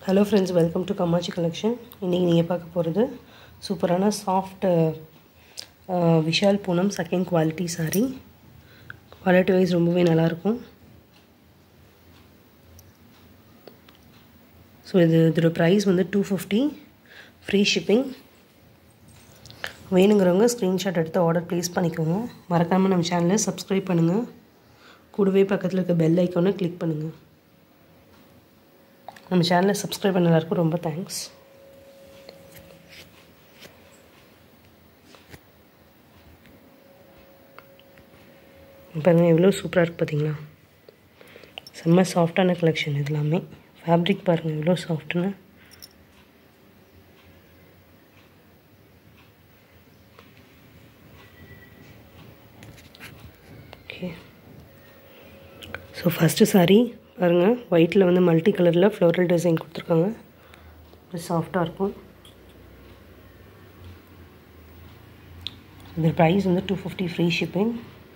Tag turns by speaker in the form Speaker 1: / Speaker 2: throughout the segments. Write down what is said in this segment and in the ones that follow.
Speaker 1: hello friends welcome to Kamachi collection இன்றைக்கி நீங்கள் பார்க்க போகிறது சூப்பரான soft Vishal Poonam second quality saree quality wise ரொம்பவே நல்லாயிருக்கும் ஸோ இது இதோட ப்ரைஸ் வந்து டூ ஃபிஃப்டி ஃப்ரீ ஷிப்பிங் வேணுங்கிறவங்க ஸ்க்ரீன்ஷாட் எடுத்து ஆர்டர் ப்ளேஸ் பண்ணிக்கோங்க மறக்காமல் நம்ம சேனலை சப்ஸ்கிரைப் பண்ணுங்கள் கூடவே பக்கத்தில் இருக்க பெல் ஐக்கானை கிளிக் பண்ணுங்கள் நம்ம சேனலை சப்ஸ்கிரைப் பண்ண எல்லாருக்கும் ரொம்ப தேங்க்ஸ் பாருங்கள் எவ்வளோ சூப்பராக இருக்குது பார்த்தீங்களா செம்ம சாஃப்டான கலெக்ஷன் இது எல்லாமே ஃபேப்ரிக் பாருங்கள் எவ்வளோ சாஃப்ட்னு ஓகே ஸோ ஃபஸ்ட்டு சாரீ பாருங்கள் ஒயிட்டில் வந்து மல்டி கலரில் ஃப்ளோரல் டிசைன் கொடுத்துருக்காங்க சாஃப்டாக இருக்கும் இந்த ப்ரைஸ் வந்து two fifty free shipping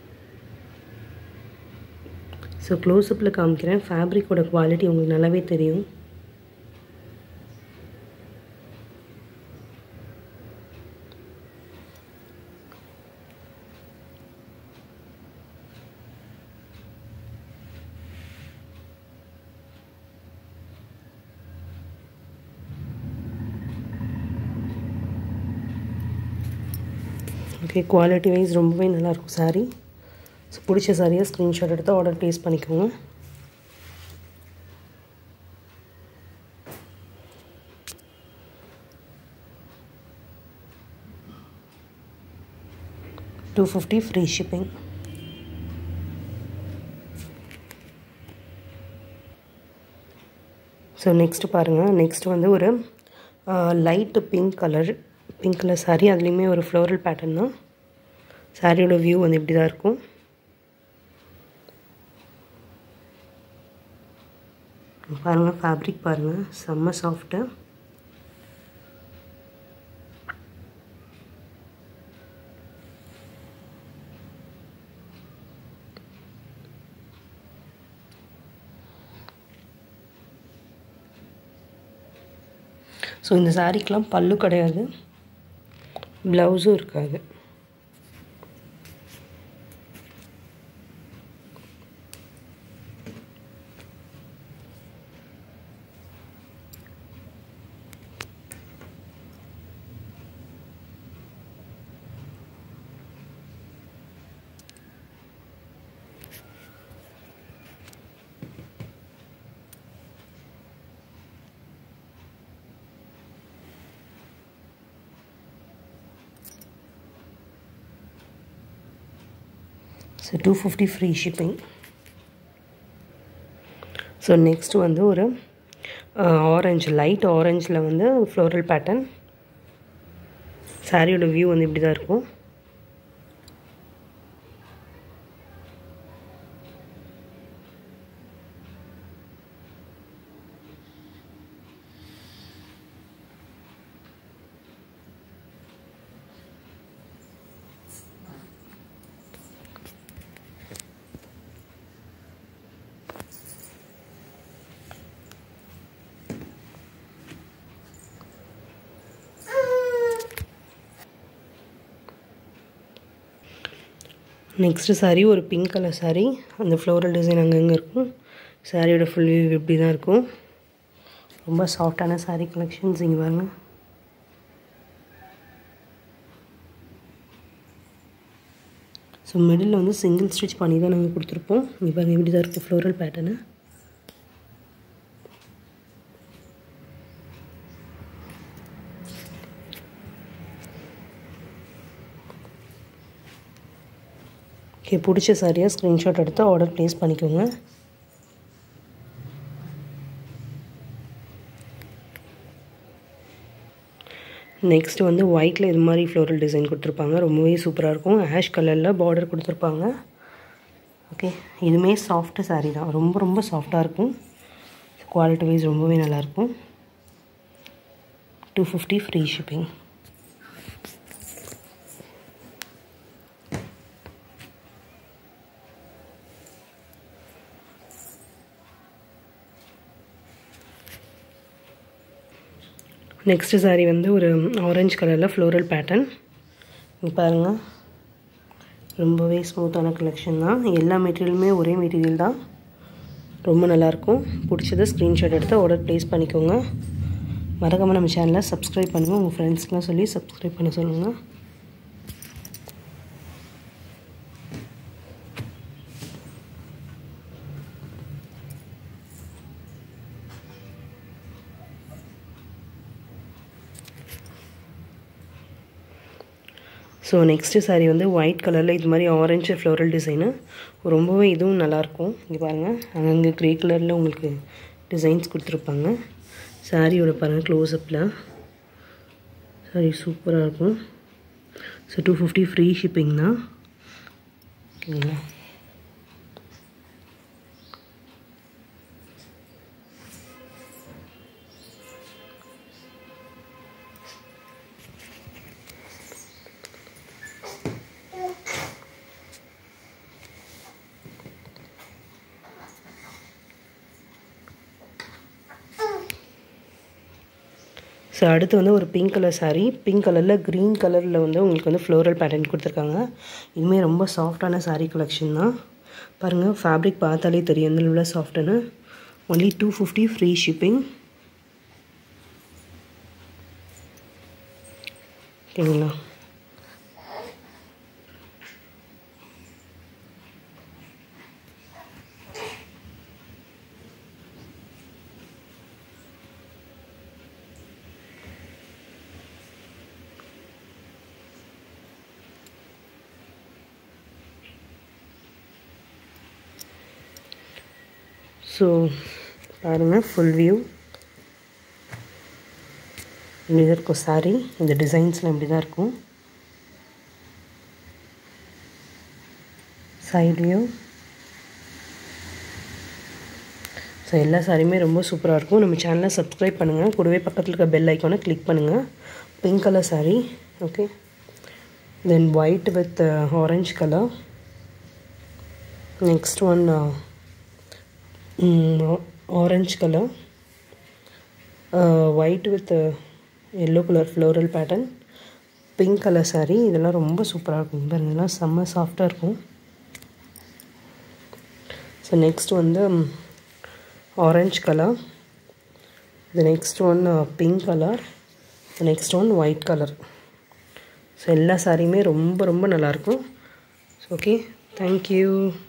Speaker 1: so க்ளோஸ்அப்பில் காமிக்கிறேன் ஃபேப்ரிக்கோட குவாலிட்டி உங்களுக்கு நல்லாவே தெரியும் ஓகே குவாலிட்டி வைஸ் ரொம்பவே நல்லாயிருக்கும் சாரீ ஸோ பிடிச்ச சாரியை ஸ்க்ரீன்ஷாட் எடுத்து ஆர்டர் ப்ளேஸ் பண்ணிக்கோங்க two fifty free shipping so next பாருங்கள் நெக்ஸ்ட் வந்து ஒரு light pink colour pink colour sari அதுலேயுமே ஒரு ஃப்ளோரல் பேட்டர்ன் தான் சாரியோட வியூ வந்து இப்படி தான் இருக்கும் பாருங்கள் ஃபேப்ரிக் பாருங்கள் செம்ம சாஃப்ட்டு ஸோ இந்த சாரீக்கெலாம் பல்லு கிடையாது ப்ளவுஸும் இருக்காது so two fifty free shipping so next வந்து ஒரு ஆரஞ்சு லைட் ஆரஞ்சில் வந்து ஃப்ளோரல் பேட்டர்ன் சாரியோட வியூ வந்து இப்படி தான் இருக்கும் நெக்ஸ்ட்டு சாரீ ஒரு பிங்க் கலர் சாரீ அந்த ஃப்ளோரல் டிசைன் அங்கங்கே இருக்கும் சாரியோட ஃபுல் வியூ இப்படி தான் இருக்கும் ரொம்ப சாஃப்டான சாரீ கலெக்ஷன்ஸ் இங்கே பாருங்க ஸோ மிடில் வந்து சிங்கிள் ஸ்டிச் பண்ணி தான் நாங்கள் கொடுத்துருப்போம் இங்கே பாருங்கள் இப்படி தான் இருக்கும் ஃப்ளோரல் பேட்டர்னு ஓகே பிடிச்ச சாரியாக ஸ்க்ரீன்ஷாட் எடுத்து ஆர்டர் ப்ளேஸ் பண்ணிக்கோங்க நெக்ஸ்ட் வந்து ஒயிட்டில் இது மாதிரி ஃப்ளோரல் டிசைன் கொடுத்துருப்பாங்க ரொம்பவே சூப்பராக இருக்கும் ஆஷ் கலரில் பார்டர் கொடுத்துருப்பாங்க ஓகே இதுவுமே சாஃப்ட்டு சாரீ தான் ரொம்ப ரொம்ப சாஃப்டாக இருக்கும் குவாலிட்டி வைஸ் ரொம்பவே நல்லாயிருக்கும் two fifty free shipping next sari வந்து ஒரு ஆரஞ்சு கலரில் ஃப்ளோரல் பேட்டர்ன் இங்கே பாருங்கள் ரொம்பவே ஸ்மூத்தான கலெக்ஷன் தான் எல்லா மெட்டீரியலுமே ஒரே மெட்டீரியல் தான் ரொம்ப நல்லாயிருக்கும் பிடிச்சதை ஸ்க்ரீன்ஷாட் எடுத்து ஆர்டர் ப்ளேஸ் பண்ணிக்கோங்க மறக்காமல் நம்ம சேனலை சப்ஸ்கிரைப் பண்ணுங்கள் உங்கள் ஃப்ரெண்ட்ஸ்க்கெலாம் சொல்லி சப்ஸ்கிரைப் பண்ண சொல்லுங்கள் ஸோ நெக்ஸ்ட்டு சாரீ வந்து ஒயிட் கலரில் இது மாதிரி ஆரஞ்சு ஃப்ளோரல் டிசைனு ரொம்பவே இதுவும் நல்லாயிருக்கும் இங்கே பாருங்கள் அங்கங்கே க்ரே கலரில் உங்களுக்கு டிசைன்ஸ் கொடுத்துருப்பாங்க சாரியோட பாருங்கள் க்ளோஸ்அப்பில் சாரி சூப்பராக இருக்கும் so two fifty free shipping தான் ஓகேங்களா ஸோ அடுத்து வந்து ஒரு பிங்க் கலர் சாரீ பிங்க் கலரில் க்ரீன் கலரில் வந்து உங்களுக்கு வந்து ஃப்ளோரல் பேட்டர்ன் கொடுத்துருக்காங்க இதுவுமே ரொம்ப சாஃப்டான சாரீ கலெக்ஷன் தான் பாருங்கள் ஃபேப்ரிக் பார்த்தாலே தெரியும் எந்த அளவில் சாஃப்ட்டுன்னு only two fifty free shipping ஓகேங்களா ஸோ பாருங்கள் ஃபுல் வியூ இப்படி தான் இருக்கும் சாரீ இந்த டிசைன்ஸில் இப்படி தான் இருக்கும் சைட் வியூ ஸோ எல்லா சாரியுமே ரொம்ப சூப்பராக இருக்கும் நம்ம சேனலை சப்ஸ்கிரைப் பண்ணுங்கள் கூடவே பக்கத்தில் இருக்க பெல் ஐக்கானை கிளிக் பண்ணுங்கள் pink colour sari okay then white with orange colour next one orange colour white with yellow colour floral pattern pink colour sari இதெல்லாம் ரொம்ப சூப்பராக இருக்கும் பாருங்க இதெல்லாம் செம்ம சாஃப்டாக இருக்கும் ஸோ நெக்ஸ்ட் வந்து orange colour the next one pink colour next one white colour so எல்லா சாரியுமே ரொம்ப ரொம்ப நல்லாயிருக்கும் ஓகே தேங்க்யூ